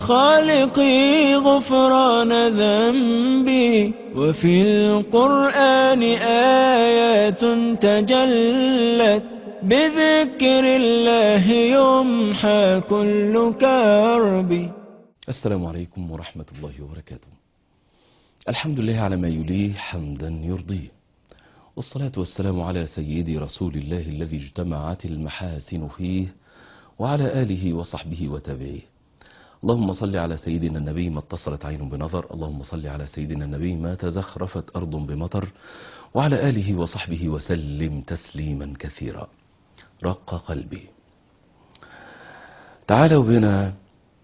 خالقي غفران ذنبي وفي القرآن آيات تجلت بذكر الله يمحى كل كرب السلام عليكم ورحمة الله وبركاته الحمد لله على ما يليه حمدا يرضيه والصلاة والسلام على سيدي رسول الله الذي اجتمعت المحاسن فيه وعلى آله وصحبه وتابعيه اللهم صل على سيدنا النبي ما اتصلت عين بنظر اللهم صل على سيدنا النبي ما تزخرفت أرض بمطر وعلى آله وصحبه وسلم تسليما كثيرا رق قلبي تعالوا بنا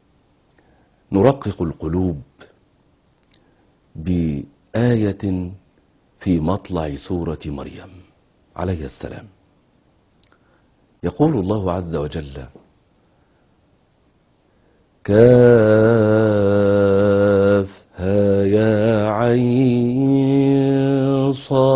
نرقق القلوب بآية في مطلع سورة مريم عليه السلام يقول الله عز وجل كافها يا عين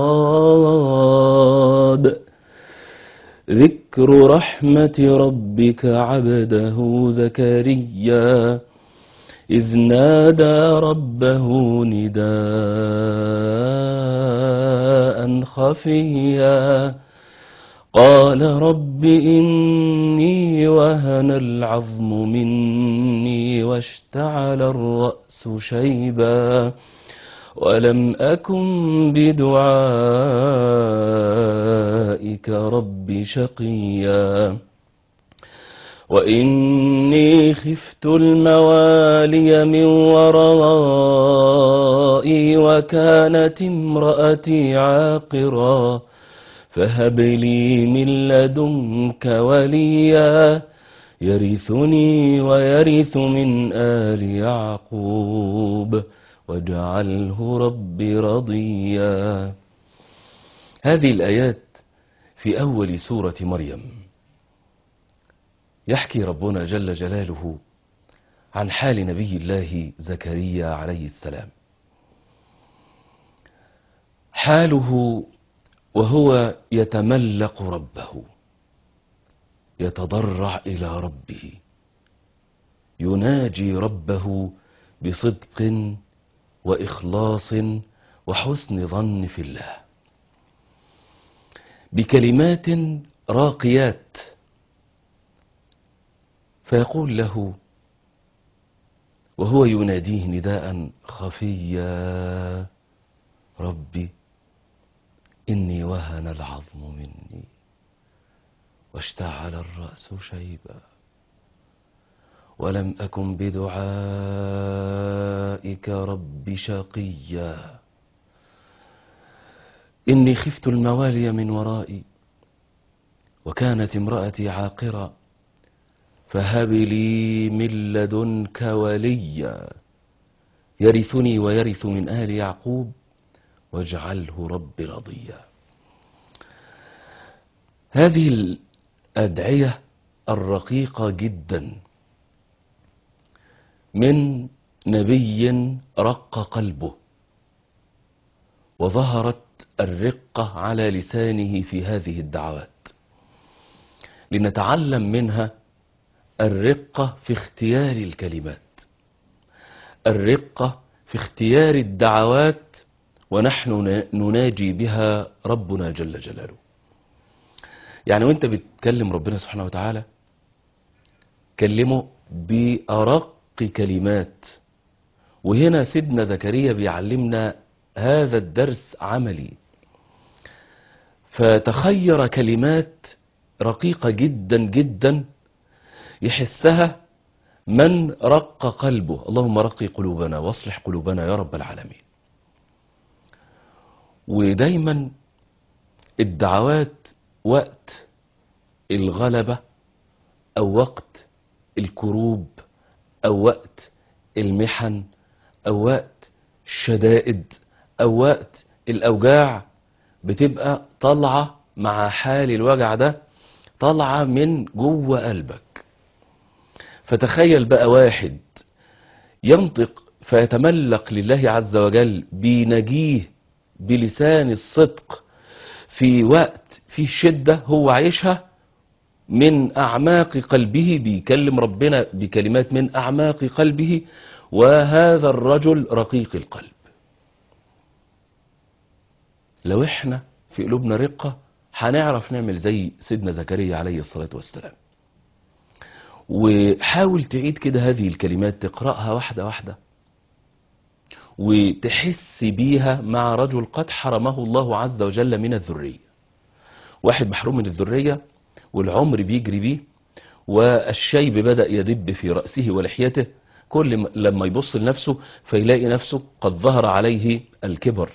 صاد ذكر رحمة ربك عبده زكريا إذ نادى ربه نداء خفيا قال رب إني وهن العظم مني واشتعل الرأس شيبا ولم أكن بدعائك رب شقيا وإني خفت الموالي من ورائي وكانت امرأتي عاقرا فهب لي من لدنك وليا يرثني ويرث من آل يعقوب واجعله رب رضيا هذه الآيات في أول سورة مريم يحكي ربنا جل جلاله عن حال نبي الله زكريا عليه السلام حاله وهو يتملق ربه يتضرع إلى ربه يناجي ربه بصدق وإخلاص وحسن ظن في الله بكلمات راقيات فيقول له وهو يناديه نداء خفيا ربي إني وهن العظم مني واشتعل الرأس شيبا ولم أكن بدعائك رب شقيا إني خفت الموالي من ورائي وكانت امرأتي عاقرة فهب لي من لدنك وليا يرثني ويرث من آل يعقوب واجعله رب رضيا هذه الأدعية الرقيقة جدا من نبي رق قلبه وظهرت الرقة على لسانه في هذه الدعوات لنتعلم منها الرقة في اختيار الكلمات الرقة في اختيار الدعوات ونحن نناجي بها ربنا جل جلاله يعني وانت بتكلم ربنا سبحانه وتعالى كلمه بأرق كلمات وهنا سيدنا زكريا بيعلمنا هذا الدرس عملي فتخير كلمات رقيقة جدا جدا يحسها من رق قلبه اللهم رقي قلوبنا واصلح قلوبنا يا رب العالمين ودايما الدعوات وقت الغلبة أو وقت الكروب أو وقت المحن أو وقت الشدائد أو وقت الأوجاع بتبقى طالعة مع حال الوجع ده طالعة من جوه قلبك فتخيل بقى واحد ينطق فيتملق لله عز وجل بينجيه بلسان الصدق في وقت فيه شدة هو عايشها من أعماق قلبه بيكلم ربنا بكلمات من أعماق قلبه وهذا الرجل رقيق القلب لو احنا في قلوبنا رقة هنعرف نعمل زي سيدنا زكريا عليه الصلاة والسلام وحاول تعيد كده هذه الكلمات تقرأها واحدة واحدة وتحس بيها مع رجل قد حرمه الله عز وجل من الذرية واحد محروم من الذرية والعمر بيجري بيه والشيب بدأ يدب في رأسه ولحيته كل م- لما يبص لنفسه فيلاقي نفسه قد ظهر عليه الكبر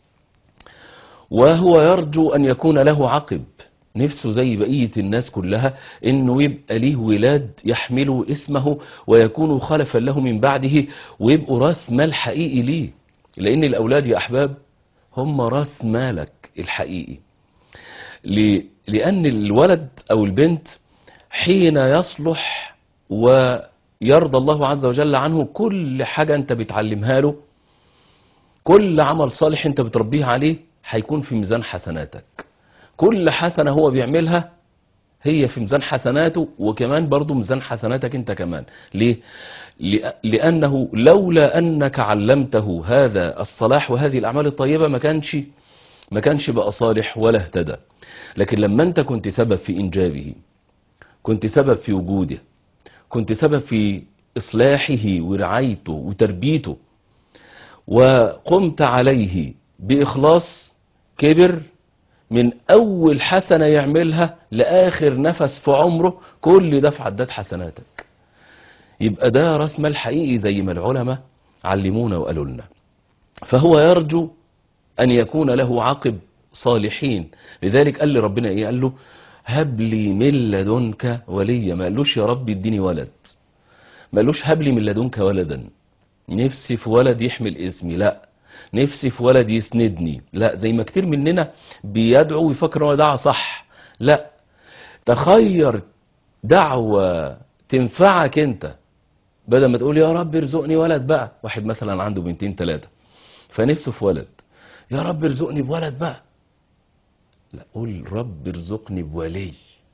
وهو يرجو أن يكون له عقب نفسه زي بقية الناس كلها انه يبقى ليه ولاد يحملوا اسمه ويكونوا خلفا له من بعده ويبقوا راس مال حقيقي ليه لان الاولاد يا احباب هم راس مالك الحقيقي ل- لان الولد او البنت حين يصلح ويرضى الله عز وجل عنه كل حاجة انت بتعلمها له كل عمل صالح انت بتربيه عليه هيكون في ميزان حسناتك كل حسنة هو بيعملها هي في ميزان حسناته وكمان برضو ميزان حسناتك انت كمان ليه؟ لأ- لأنه لولا أنك علمته هذا الصلاح وهذه الأعمال الطيبة ما كانش ما كانش بقى صالح ولا اهتدى لكن لما انت كنت سبب في إنجابه كنت سبب في وجوده كنت سبب في إصلاحه ورعايته وتربيته وقمت عليه بإخلاص كبر من أول حسنة يعملها لآخر نفس في عمره كل ده في عداد حسناتك يبقى ده راس مال حقيقي زي ما العلماء علمونا وقالوا لنا فهو يرجو أن يكون له عقب صالحين لذلك قال لي ربنا إيه قال له هب لي من لدنك وليا ما قالوش يا رب اديني ولد ما قالوش هب لي من لدنك ولدا نفسي في ولد يحمل اسمي لا نفسي في ولد يسندني لا زي ما كتير مننا بيدعو ويفكر هو دعوة صح لا تخير دعوة تنفعك انت بدل ما تقول يا رب ارزقني ولد بقى واحد مثلا عنده بنتين ثلاثة فنفسه في ولد يا رب ارزقني بولد بقى لا قول رب ارزقني بولي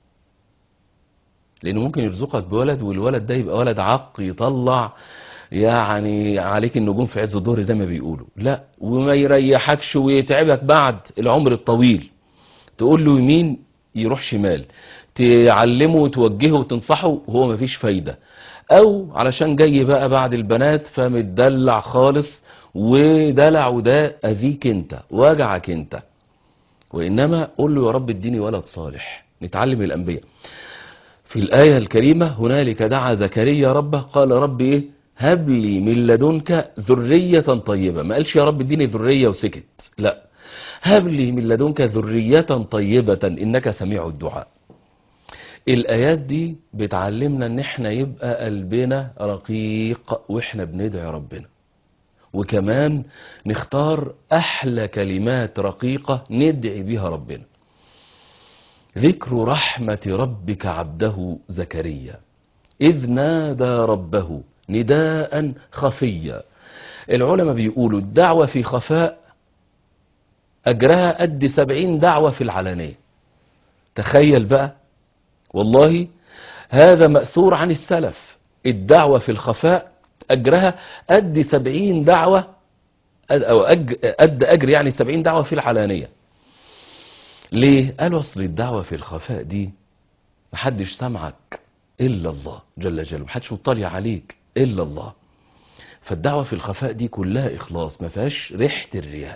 لانه ممكن يرزقك بولد والولد ده يبقى ولد عق يطلع يعني عليك النجوم في عز الظهر زي ما بيقولوا لا وما يريحكش ويتعبك بعد العمر الطويل تقول له يمين يروح شمال تعلمه وتوجهه وتنصحه وهو مفيش فايدة او علشان جاي بقى بعد البنات فمتدلع خالص ودلع وده اذيك انت وجعك انت وانما قول له يا رب اديني ولد صالح نتعلم الانبياء في الآية الكريمة هنالك دعا زكريا ربه قال رب إيه هب لي من لدنك ذرية طيبة ما قالش يا رب اديني ذرية وسكت لا هب لي من لدنك ذرية طيبة إنك سميع الدعاء الآيات دي بتعلمنا إن احنا يبقى قلبنا رقيق وإحنا بندعي ربنا وكمان نختار أحلى كلمات رقيقة ندعي بها ربنا ذكر رحمة ربك عبده زكريا إذ نادى ربه نداء خفيا العلماء بيقولوا الدعوة في خفاء أجرها قد سبعين دعوة في العلانية تخيل بقى والله هذا مأثور عن السلف الدعوة في الخفاء أجرها قد سبعين دعوة أو أج- قد أجر يعني سبعين دعوة في العلانية ليه؟ قالوا أصل الدعوة في الخفاء دي محدش سمعك إلا الله جل جلاله محدش مطلع عليك إلا الله فالدعوة في الخفاء دي كلها إخلاص ما فيهاش ريحة الرياء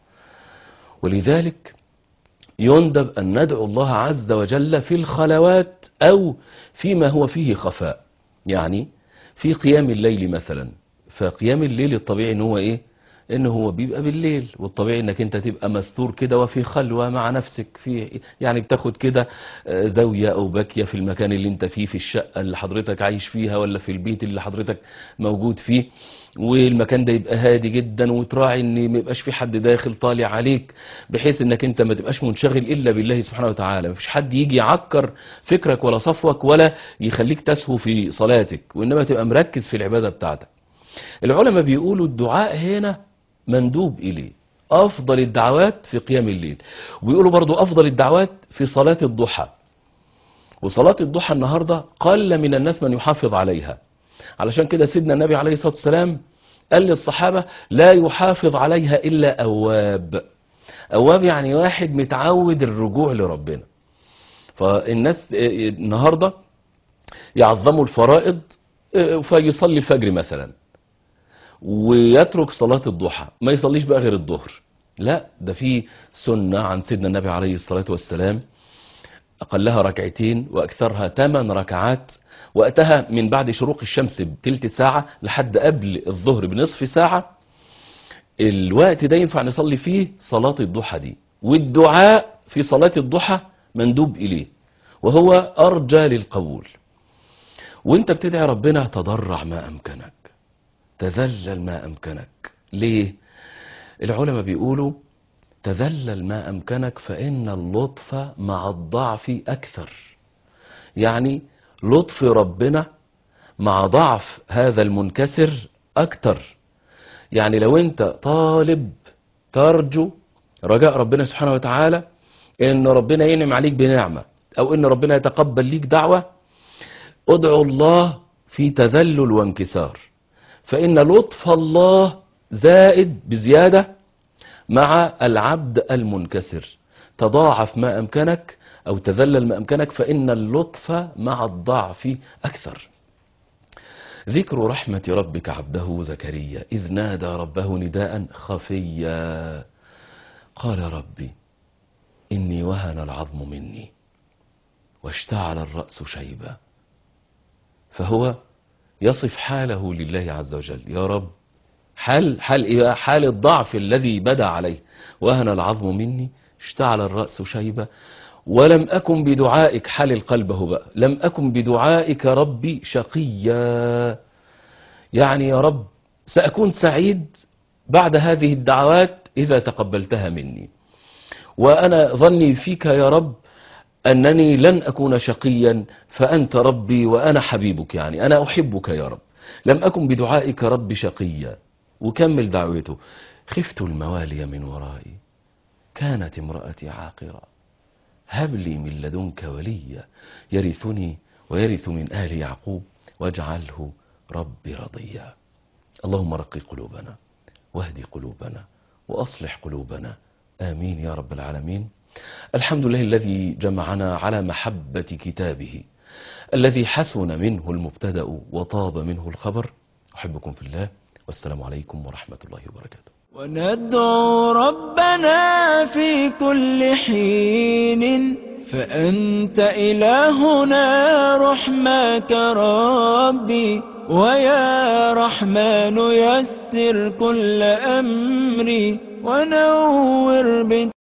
ولذلك يندب أن ندعو الله عز وجل في الخلوات أو فيما هو فيه خفاء يعني في قيام الليل مثلا فقيام الليل الطبيعي ان هو ايه ان هو بيبقى بالليل والطبيعي انك انت تبقى مستور كده وفي خلوة مع نفسك في يعني بتاخد كده آه، زاوية او باكية في المكان اللي انت فيه في الشقة اللي حضرتك عايش فيها ولا في البيت اللي حضرتك موجود فيه والمكان ده يبقى هادي جدا وتراعي ان ما يبقاش في حد داخل طالع عليك بحيث انك انت ما تبقاش منشغل الا بالله سبحانه وتعالى مفيش حد يجي يعكر فكرك ولا صفوك ولا يخليك تسهو في صلاتك وانما تبقى مركز في العبادة بتاعتك العلماء بيقولوا الدعاء هنا مندوب إليه أفضل الدعوات في قيام الليل وبيقولوا برضو أفضل الدعوات في صلاة الضحى وصلاة الضحى النهاردة قل من الناس من يحافظ عليها علشان كده سيدنا النبي عليه الصلاة والسلام قال للصحابة لا يحافظ عليها إلا أواب أواب يعني واحد متعود الرجوع لربنا فالناس النهاردة يعظموا الفرائض فيصلي الفجر مثلا ويترك صلاة الضحى ما يصليش بقى غير الظهر لا ده في سنة عن سيدنا النبي عليه الصلاة والسلام أقلها ركعتين وأكثرها ثمان ركعات وقتها من بعد شروق الشمس بتلت ساعة لحد قبل الظهر بنصف ساعة الوقت ده ينفع نصلي فيه صلاة الضحى دي والدعاء في صلاة الضحى مندوب إليه وهو أرجى للقبول وانت بتدعي ربنا تضرع ما أمكنك تذلل ما أمكنك ليه العلماء بيقولوا تذلل ما أمكنك فإن اللطف مع الضعف أكثر يعني لطف ربنا مع ضعف هذا المنكسر أكثر يعني لو أنت طالب ترجو رجاء ربنا سبحانه وتعالى إن ربنا ينعم عليك بنعمة أو إن ربنا يتقبل ليك دعوة ادعو الله في تذلل وانكسار فإن لطف الله زائد بزيادة مع العبد المنكسر تضاعف ما أمكنك أو تذلل ما أمكنك فإن اللطف مع الضعف أكثر ذكر رحمة ربك عبده زكريا إذ نادى ربه نداء خفيا قال ربي إني وهن العظم مني واشتعل الرأس شيبا فهو يصف حاله لله عز وجل يا رب حال حال إيه حال الضعف الذي بدا عليه وهن العظم مني اشتعل الرأس شيبا ولم أكن بدعائك حال القلب هو بقى لم أكن بدعائك ربي شقيا يعني يا رب سأكون سعيد بعد هذه الدعوات إذا تقبلتها مني وأنا ظني فيك يا رب أنني لن أكون شقيا فأنت ربي وأنا حبيبك يعني أنا أحبك يا رب لم أكن بدعائك رب شقيا وكمل دعوته خفت الموالي من ورائي كانت امرأتي عاقرة هب لي من لدنك وليا يرثني ويرث من آل يعقوب واجعله ربي رضيا اللهم رق قلوبنا واهدي قلوبنا وأصلح قلوبنا آمين يا رب العالمين الحمد لله الذي جمعنا على محبة كتابه الذي حسن منه المبتدأ وطاب منه الخبر أحبكم في الله والسلام عليكم ورحمة الله وبركاته وندعو ربنا في كل حين فأنت إلهنا رحمك ربي ويا رحمن يسر كل أمري ونور